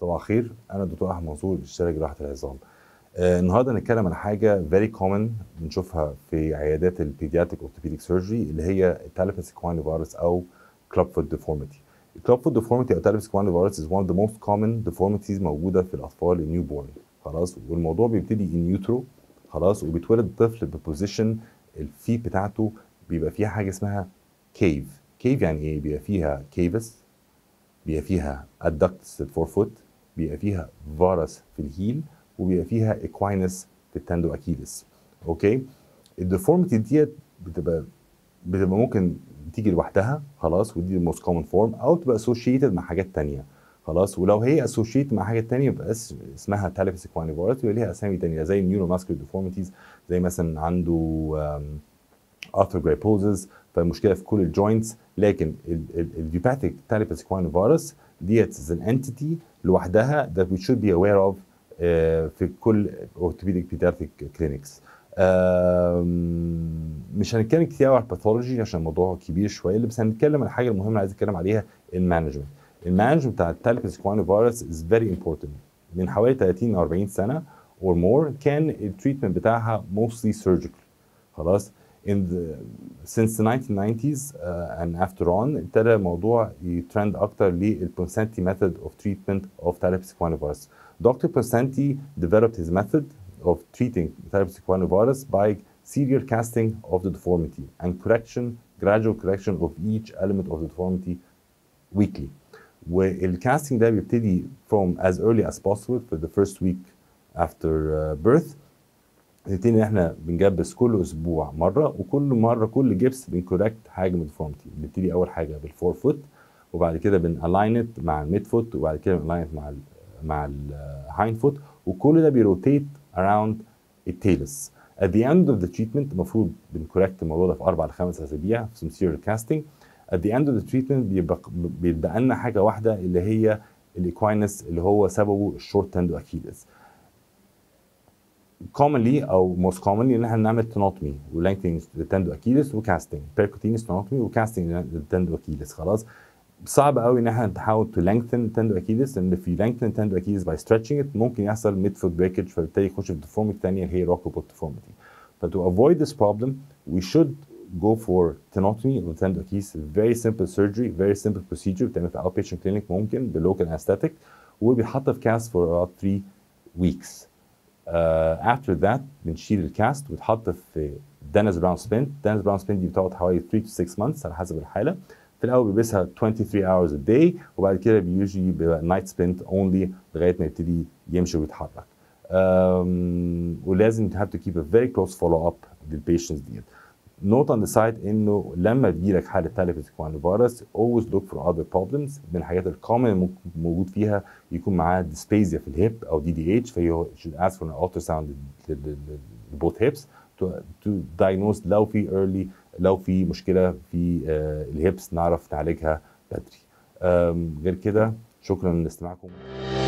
صباح الخير انا الدكتور احمد منصور استشاري جراحه العظام آه النهارده هنتكلم عن حاجه فيري كومن بنشوفها في عيادات البيدياتريك اورثوبيديك سيرجري اللي هي التاليفس كواني فيروس او كلوب فوت ديفورميتي الكلوب فوت ديفورميتي او تاليفس كواني فيروس از one of the most common deformities موجوده في الاطفال النيو بورن خلاص والموضوع بيبتدي ان يوترو خلاص وبيتولد الطفل ببوزيشن الفيت بتاعته بيبقى فيها حاجه اسمها كيف كيف يعني ايه بيبقى فيها كيفس بيبقى فيها ادكتس الفور فوت بيبقى فيها فارس في الهيل وبيبقى فيها اكواينس في التاندو اكيلس اوكي الديفورميتي ديت بتبقى بتبقى ممكن تيجي لوحدها خلاص ودي الموست كومن فورم او تبقى اسوشيتد مع حاجات تانية خلاص ولو هي اسوشيت مع حاجات تانية يبقى اسمها تاليفس اكواني فيروس يبقى ليها اسامي تانية زي النيورو ماسكولار ديفورميتيز زي مثلا عنده ارثروجرايبوزز فالمشكله في كل الجوينتس لكن الفيباتيك تاليبس اكواني فيروس ديت از ان انتيتي لوحدها that we should be aware of uh, في كل orthopedic pediatric clinics مش هنتكلم كتير قوي على الباثولوجي عشان الموضوع كبير شويه اللي بس هنتكلم عن الحاجه المهمه اللي عايز اتكلم عليها المانجمنت المانجمنت بتاع التاليبس اكواني فيروس از فيري امبورتنت من حوالي 30 او 40 سنه or more كان التريتمنت بتاعها mostly surgical خلاص in the since the 1990s uh, and after on ابتدى الموضوع يترند اكتر للبونسنتي method of treatment of Talipes equinovirus. Dr. Ponsenti developed his method of treating Talipes equinovirus by serial casting of the deformity and correction, gradual correction of each element of the deformity weekly. والcasting ده بيبتدي from as early as possible for the first week after uh, birth نبتدي ان احنا بنجبس كل اسبوع مره وكل مره كل جبس بنكوركت حاجه من الديفورمتي بنبتدي اول حاجه بالفور فوت وبعد كده بنالاينت مع الميد فوت وبعد كده بنالاينت مع ال مع الهايند فوت وكل ده بيروتيت اراوند التيلس at the end of the treatment المفروض بنكوركت الموضوع ده في اربع لخمس اسابيع في سيريال كاستنج at the end of the treatment بيبقى بيتبقى لنا حاجه واحده اللي هي الاكواينس اللي هو سببه الشورت تاندو اكيلس commonly او most commonly ان احنا نعمل تنوتمي ولانكتنج للتندو اكيلس وكاستنج بيركوتينس تنوتمي وكاستنج للتندو اكيلس خلاص صعب قوي ان احنا نحاول تو lengthen تندو اكيلس لان في lengthen تندو اكيلس باي stretching it ممكن يحصل ميد فوت بريكج فبالتالي يخش في ديفورميتي ثانيه اللي هي روكوبوت ديفورميتي ف to avoid this problem we should go for tenotomy of the tendo Achilles very simple surgery very simple procedure بتعمل في outpatient clinic ممكن بلوكال anesthetic وبيتحط في كاست for about 3 weeks uh, after that بنشيل الكاست ويتحط في دانس براون سبنت دانس براون سبنت دي بتقعد حوالي 3 to 6 months على حسب الحاله في الاول بيلبسها 23 hours a day وبعد كده بيجي بيبقى نايت سبنت اونلي لغايه ما يبتدي يمشي ويتحرك um, ولازم have to keep a very close follow up للبيشنتس ديت نوت on the side انه لما بيجيلك حاله تاليفس اكواني فيروس always look for other problems من الحاجات الكومن موجود فيها يكون معاه dysphasia في الهيب او دي دي اتش فهي should ask for an ultrasound both hips to, to diagnose لو في early لو في مشكله في uh, الهيبس نعرف نعالجها بدري um, غير كده شكرا لاستماعكم